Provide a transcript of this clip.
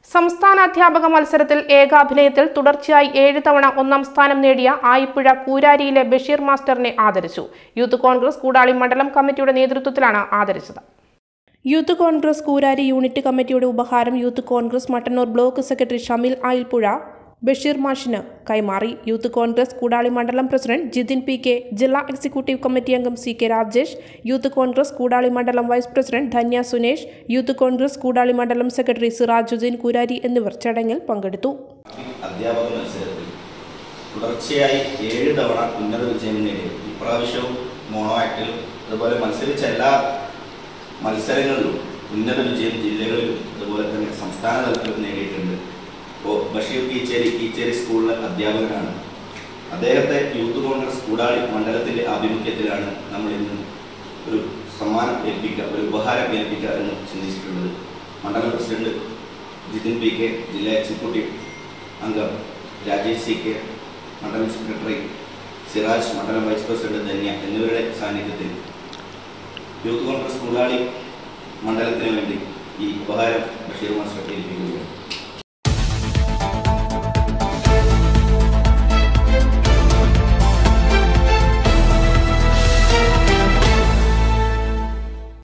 സംസ്ഥാന അധ്യാപക മത്സരത്തിൽ ഏകാഭിനയത്തിൽ തുടർച്ചയായി ഏഴ് തവണ ഒന്നാം സ്ഥാനം നേടിയ ആയിപ്പുഴ കൂരാരിയിലെ ബഷീർ മാസ്റ്ററിനെ ആദരിച്ചു യൂത്ത് കോൺഗ്രസ് കൂടാളി മണ്ഡലം കമ്മിറ്റിയുടെ നേതൃത്വത്തിലാണ് ആദരിച്ചത് യൂത്ത് കോൺഗ്രസ് കൂരാരി യൂണിറ്റ് കമ്മിറ്റിയുടെ ഉപഹാരം youth Congress Mattannur block secretary Shameel Ayilppuzha Basheer മാഷിന് കൈമാറി യൂത്ത് കോൺഗ്രസ് കൂടാളി മണ്ഡലം പ്രസിഡന്റ് ജിതിൻ പി കെ ജില്ലാ എക്സിക്യൂട്ടീവ് കമ്മിറ്റി അംഗം C K Rajesh youth Congress Koodali മണ്ഡലം vice president Dhanya Sunesh youth Congress Koodali മണ്ഡലം സെക്രട്ടറി സിറാജുദ്ദീൻ കൂരാരി എന്നിവർ ചടങ്ങിൽ പങ്കെടുത്തു അധ്യാപക മത്സരത്തിൽ തുടർച്ചയായി ഏഴ് തവണ ഉന്നത വിജയം നേടി ഇപ്രാവശ്യവും മോണോ ആക്ടിലും അതുപോലെ മത്സരിച്ച എല്ലാ മത്സരങ്ങളിലും ഉന്നത വിജയം ജില്ലകളിലും അതുപോലെ തന്നെ സംസ്ഥാന തലത്തിലും നേടിയിട്ടുണ്ട് ഇപ്പോൾ ബഷീർ കീച്ചേരി കീച്ചേരി സ്കൂളിലെ അധ്യാപകനാണ് അദ്ദേഹത്തെ യൂത്ത് കോൺഗ്രസ് കൂടാളി മണ്ഡലത്തിൻ്റെ ആഭിമുഖ്യത്തിലാണ് നമ്മൾ ഇന്ന് ഒരു സമ്മാനം ഏൽപ്പിക്കുക ഒരു ഉപഹാരം ഏൽപ്പിക്കുക എന്ന് ചിന്തിച്ചിട്ടുള്ളത് മണ്ഡലം പ്രസിഡന്റ് ജിതിൻ പി കെ ജില്ലാ എക്സിക്യൂട്ടീവ് അംഗം രാജേഷ് സി കെ മണ്ഡലം സെക്രട്ടറി സിറാജ് മണ്ഡലം വൈസ് പ്രസിഡന്റ് ധന്യ എന്നിവരുടെ സാന്നിധ്യത്തിൽ യൂത്ത് കോൺഗ്രസ് കൂടാളി മണ്ഡലത്തിന് വേണ്ടി ഈ ഉപഹാരം ബഷീർ മാസ്റ്റർ ഏൽപ്പിക്കുകയാണ്